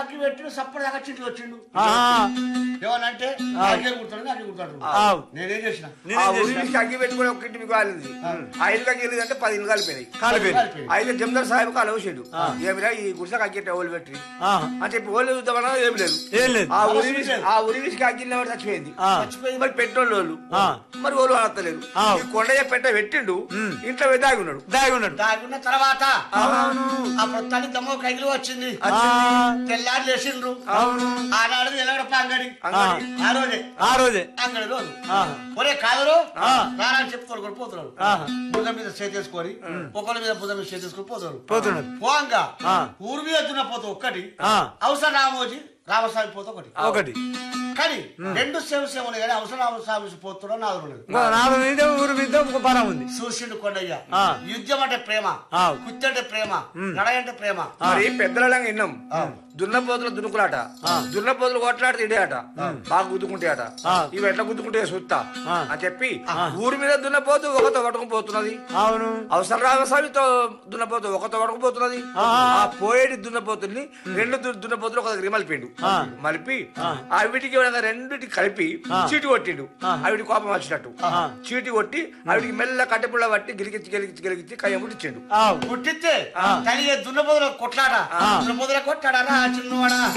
అగ్గి పెట్టి సప్పుడు దాకా చింటి వచ్చిండు ఆహా. ఏమనంటే అగ్గే కుడతాడు అగ్గి కుడతాడు ఆవ్. నేనేం చేసిన ఆ నేనేం ఊరి చేసిన? నుంచి అగ్గి పెట్టుకుని ఒక ఇంటి మీకు కాలింది ఆ ఇల్లు కలిగి అంటే పది ఇల్లు కలిపోయినాయి కాలిపోయింది కలిపి. అయితే జమదార్ సాహెబ్ అలవసాడు ఏమిరా ఈ గుడిసెకి అగ్గి ఓళ్ళు పెట్టి ఆహా. అని చెప్పి ఓళ్ళు చూద్దామన్నా ఏమి లేదు ఏం లేదు ఆ ఊరి అవసరం విసి- లేదు. ఆ ఊరి విసికి అగ్గిన వాడు చచ్చిపోయింది ఆ. చచ్చిపోయింది మరి పెట్టోళ్ళు వాళ్ళు ఆ. మరి ఓళ్ళు అనత్తలేరు ఆ. ఈ కొండయ్య పెట్ట పెట్టిండు ఇంట్లో దాగి ఉన్నాడు దాగి ఉన్నాడు దాగున్న తర్వాత ఆ ప్రస్తుతానికి దమ్మ కైకిలు వచ్చింది ఆ, తెల్లారి లేచిండ్రు అవును ఆనాడు ఎలాగడ అంగడి అంగడి. ఆ రోజే ఆ రోజే అంగడి రోజు ఆహా. ఒరే కాదరు ఆ. రాని చెప్పుకోరు కూడా పోతున్నాడు ఆహా. భుజం మీద చేతేసుకొని ఒకరి మీద భుజం మీద చేతేసుకొని పోతున్నాడు పోతున్నాడు పోంగా ఆ. ఊరి మీద దున్న పోత ఒక్కటి ఆ. అవసరం రామోజీ రామస్వామి పోత ఒకటి ఒకటి కానీ రెండు సేవ సేవ ఉన్నాయి కానీ అవసరం రామస్వామి పోతున్నా నాలుగు ఉన్నది ఇంకో నాలుగు మీద ఊరు మీద ఒక పరం ఉంది చూసిండు కొండయ్య ఆ. యుద్ధం అంటే ప్రేమ ఆ. కుత్తి అంటే ప్రేమ నడ అంటే ప్రేమ మరి పెద్దలంగా విన్నాం దున్నపోతుల దునుకులాట దున్నపోతులు కొట్లాడితే ఇడేట బాగా గుద్దుకుంటాయట ఆ. ఇవి ఎట్లా గుద్దుకుంటే సుత్తా ఆ. అని చెప్పి ఊరి మీద దున్నపోతు ఒకతో పట్టుకుపోతున్నది అవును అవసరం రామస్వామితో దున్నపోతు ఒకతో పట్టుకుపోతున్నది ఆ. ఆ పోయేటి దున్నపోతుల్ని రెండు దు- దున్నపోతులు ఒక దగ్గర మలిపిండు ఆ. మలిపి ఆ వీటికి రెండింటికి కలిపి చీటి కొట్టిండు అవిటి కోపం వచ్చినట్టు చీటి కొట్టి అవిటికి మెల్ల కట్టెపుల్ల పట్టి గిలిగించి గిలిగించి గిలిగించి కయ్యం ముట్టించిండు ఆవు పుట్టితే తల్లి దున్నపోతుల కొట్లాట దున్నపోతుల కొట్టాడా చిన్నవాడా